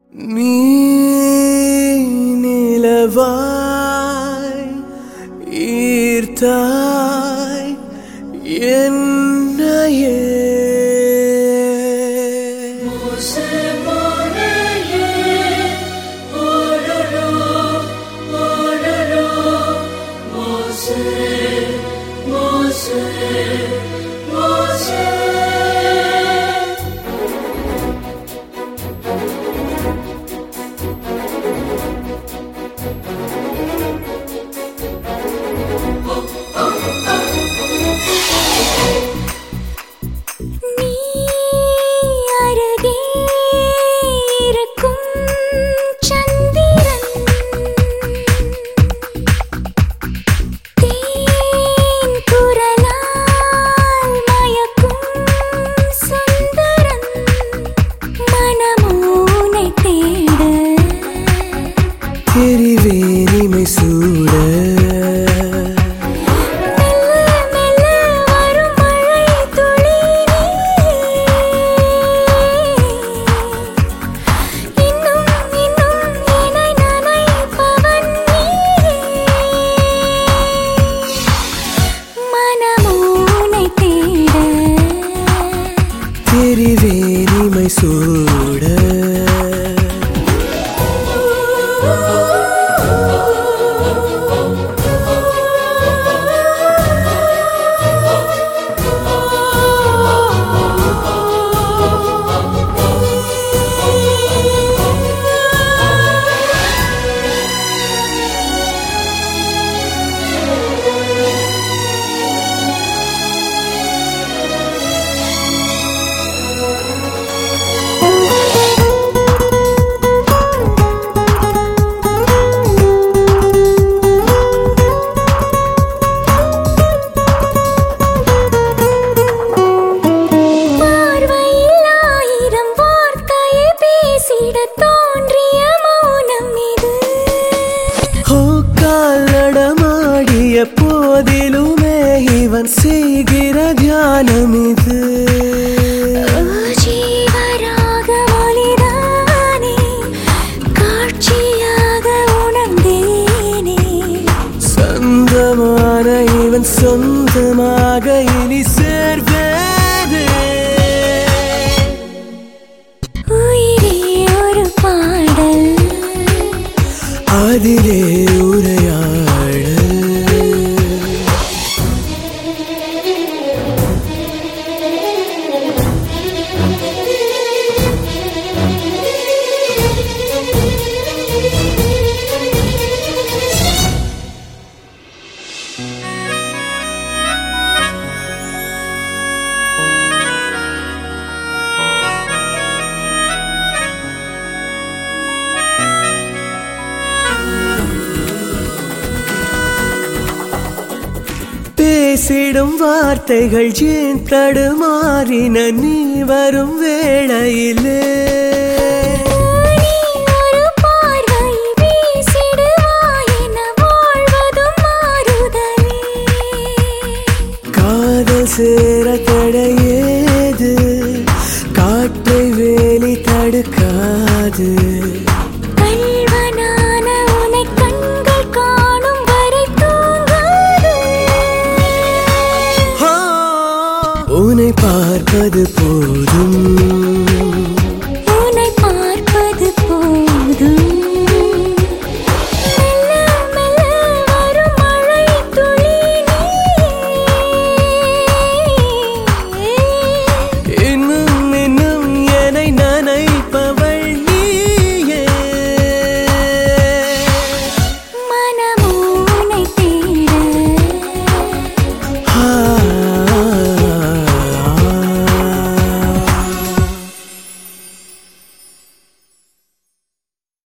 நீ நிலவாய் ஈர்த்தாய் என்னையே நீ அருகே இருக்கும் சந்திரன் தேன் குரலால் மயக்கும் சுந்தரன் மனமோனை தேட தெரிவேனிமை சூட மெல்ல மெல்ல வரும் மழை துளி இன்னும் இன்னும் என்னை நனைப்பவன் மனமோனை தேட தெரிவேனிமை சூட பார்வையில் ஆயிரம் வார்த்தையை பேசிட தோன்றிய மௌனம் இது ஓ காலடமாடிய போதிலுமே இவன் செய்கிற தியானம் இது ஜீவராக ஒளிதானே காட்சியாக உணர்ந்தேனே சொந்தமான இவன் சொந்தமாக இனி சேர்வேனே உயிரே ஒரு பாடல் அதிலே உரையாடல் பேசிடும் வார்த்தைகள் ஏன் தடுமாறின நீ வரும் வேளையிலே நீ ஒரு பார்வை வீசிடுவாய் என வாழ்வதும் மாறுதலே காதல் சேர தடையேது காற்றை வேலி தடுக்காது கல்வனான உனை கண்கள் காணும் வரை தூங்காது ஆ, உன்னை பார்ப்பது போதும்